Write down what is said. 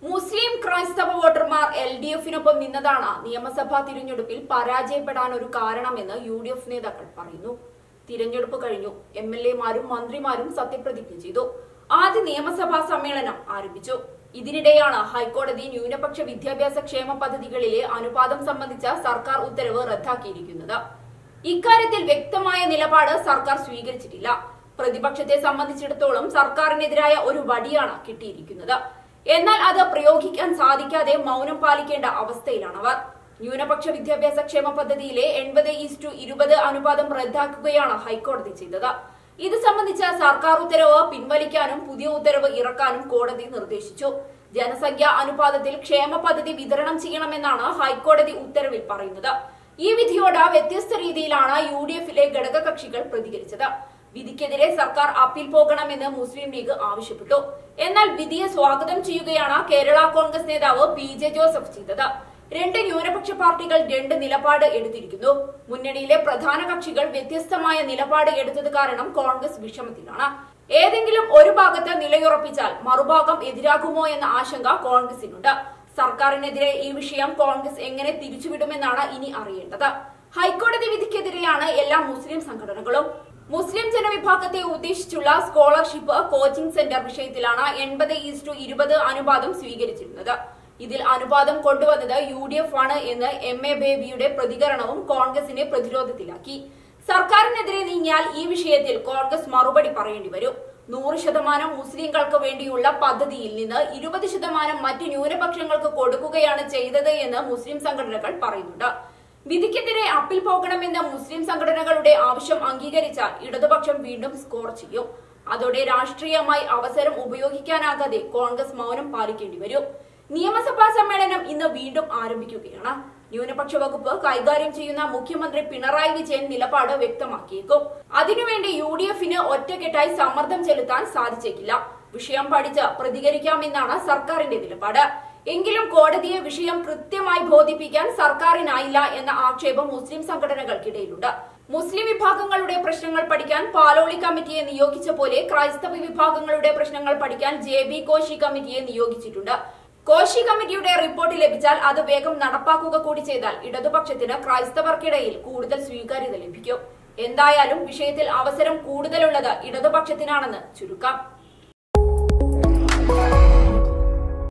മുസ്ലിം ക്രൈസ്തവ വോട്ടർമാർ L D എഫിനൊപ്പം നിന്നതാണ് നിയമസഭാ തിരഞ്ഞെടുപ്പിൽ പരാജയപ്പെടാൻ ഒരു കാരണമെന്ന് യു ഡി എഫ് നേതാക്കൾ പറയുന്നു തിരഞ്ഞെടുപ്പ് കഴിഞ്ഞു എം എൽ എമാരും മന്ത്രിമാരും സത്യപ്രതിജ്ഞ ചെയ്തു ആദ്യ നിയമസഭാ സമ്മേളനം ആരംഭിച്ചു ഇതിനിടെയാണ് ഹൈക്കോടതി ന്യൂനപക്ഷ വിദ്യാഭ്യാസ ക്ഷേമ പദ്ധതികളിലെ അനുപാതം സംബന്ധിച്ച സർക്കാർ ഉത്തരവ് റദ്ദാക്കിയിരിക്കുന്നത് ഇക്കാര്യത്തിൽ വ്യക്തമായ നിലപാട് സർക്കാർ സ്വീകരിച്ചിട്ടില്ല പ്രതിപക്ഷത്തെ സംബന്ധിച്ചിടത്തോളം സർക്കാരിനെതിരായ ഒരു വടിയാണ് കിട്ടിയിരിക്കുന്നത് എന്നാൽ അത് പ്രയോഗിക്കാൻ സാധിക്കാതെ മൗനം പാലിക്കേണ്ട അവസ്ഥയിലാണവർ ന്യൂനപക്ഷ വിദ്യാഭ്യാസ ക്ഷേമ പദ്ധതിയിലെ എൺപത് ഈസ്റ്റു ഇരുപത് അനുപാതം റദ്ദാക്കുകയാണ് ഹൈക്കോടതി ചെയ്തത് ഇത് സംബന്ധിച്ച സർക്കാർ ഉത്തരവ് പിൻവലിക്കാനും പുതിയ ഉത്തരവ് ഇറക്കാനും കോടതി നിർദ്ദേശിച്ചു ജനസംഖ്യാ അനുപാതത്തിൽ ക്ഷേമ പദ്ധതി വിതരണം ചെയ്യണമെന്നാണ് ഹൈക്കോടതി ഉത്തരവിൽ പറയുന്നത് ഈ വിധിയോട് വ്യത്യസ്ത രീതിയിലാണ് യു ഡി എഫിലെ ഘടകകക്ഷികൾ പ്രതികരിച്ചത് വിധിക്കെതിരെ സർക്കാർ അപ്പീൽ പോകണമെന്ന് മുസ്ലിം ലീഗ് ആവശ്യപ്പെട്ടു എന്നാൽ വിധിയെ സ്വാഗതം ചെയ്യുകയാണ് കേരള കോൺഗ്രസ് നേതാവ് പി ജെ ജോസഫ് ചെയ്തത് രണ്ട് ന്യൂനപക്ഷ പാർട്ടികൾ രണ്ട് നിലപാട് എടുത്തിരിക്കുന്നു മുന്നണിയിലെ പ്രധാന കക്ഷികൾ വ്യത്യസ്തമായ നിലപാട് എടുത്തത് കാരണം കോൺഗ്രസ് വിഷമത്തിലാണ് ഏതെങ്കിലും ഒരു ഭാഗത്ത് നിലയുറപ്പിച്ചാൽ മറുഭാഗം എതിരാകുമോ എന്ന ആശങ്ക കോൺഗ്രസിനുണ്ട് സർക്കാരിനെതിരെ ഈ വിഷയം കോൺഗ്രസ് എങ്ങനെ തിരിച്ചുവിടുമെന്നാണ് ഇനി അറിയേണ്ടത് ഹൈക്കോടതി വിധിക്കെതിരെയാണ് എല്ലാ മുസ്ലിം സംഘടനകളും മുസ്ലിം ജനവിഭാഗത്തെ ഉദ്ദേശിച്ചുള്ള സ്കോളർഷിപ്പ് കോച്ചിംഗ് സെന്റർ വിഷയത്തിലാണ് എൺപത് ഈസ്റ്റു ഇരുപത് അനുപാതം സ്വീകരിച്ചിരുന്നത് ഇതിൽ അനുപാതം കൊണ്ടുവന്നത് യു ഡി എഫ് ആണ് എന്ന് എം എ ബേബിയുടെ പ്രതികരണവും കോൺഗ്രസിനെ പ്രതിരോധത്തിലാക്കി സർക്കാരിനെതിരെ നീങ്ങിയാൽ ഈ വിഷയത്തിൽ കോൺഗ്രസ് മറുപടി പറയേണ്ടി വരും നൂറ് ശതമാനം മുസ്ലിങ്ങൾക്ക് വേണ്ടിയുള്ള പദ്ധതിയിൽ നിന്ന് ഇരുപത് ശതമാനം മറ്റ് ന്യൂനപക്ഷങ്ങൾക്ക് കൊടുക്കുകയാണ് ചെയ്തത് എന്ന് മുസ്ലിം സംഘടനകൾ പറയുന്നുണ്ട് വിധിക്കെതിരെ അപ്പീൽ പോകണമെന്ന മുസ്ലിം സംഘടനകളുടെ ആവശ്യം അംഗീകരിച്ചാൽ ഇടതുപക്ഷം വീണ്ടും സ്കോർ ചെയ്യും അതോടെ രാഷ്ട്രീയമായി അവസരം ഉപയോഗിക്കാനാകാതെ കോൺഗ്രസ് മൗനം പാലിക്കേണ്ടി വരും നിയമസഭാ സമ്മേളനം ഇന്ന് വീണ്ടും ആരംഭിക്കുകയാണ് ന്യൂനപക്ഷ വകുപ്പ് കൈകാര്യം ചെയ്യുന്ന മുഖ്യമന്ത്രി പിണറായി വിജയൻ നിലപാട് വ്യക്തമാക്കിയേക്കും അതിനുവേണ്ടി യു ഡി എഫിന് ഒറ്റക്കെട്ടായി സമ്മർദ്ദം ചെലുത്താൻ സാധിച്ചേക്കില്ല വിഷയം പഠിച്ച് പ്രതികരിക്കാമെന്നാണ് സർക്കാരിന്റെ നിലപാട് എങ്കിലും കോടതിയെ വിഷയം കൃത്യമായി ബോധിപ്പിക്കാൻ സർക്കാരിനായില്ല എന്ന ആക്ഷേപം മുസ്ലിം സംഘടനകൾക്കിടയിലുണ്ട് മുസ്ലിം വിഭാഗങ്ങളുടെ പ്രശ്നങ്ങൾ പഠിക്കാൻ പാലോളി കമ്മിറ്റിയെ നിയോഗിച്ച പോലെ ക്രൈസ്തവ വിഭാഗങ്ങളുടെ പ്രശ്നങ്ങൾ പഠിക്കാൻ ജെ ബി കോശി കമ്മിറ്റിയെ നിയോഗിച്ചിട്ടുണ്ട് കോശി കമ്മിറ്റിയുടെ റിപ്പോർട്ട് ലഭിച്ചാൽ അത് വേഗം നടപ്പാക്കുക കൂടി ചെയ്താൽ ഇടതുപക്ഷത്തിന് ക്രൈസ്തവർക്കിടയിൽ കൂടുതൽ സ്വീകാര്യത ലഭിക്കും എന്തായാലും വിഷയത്തിൽ അവസരം കൂടുതലുള്ളത് ഇടതുപക്ഷത്തിനാണെന്ന് ചുരുക്കാം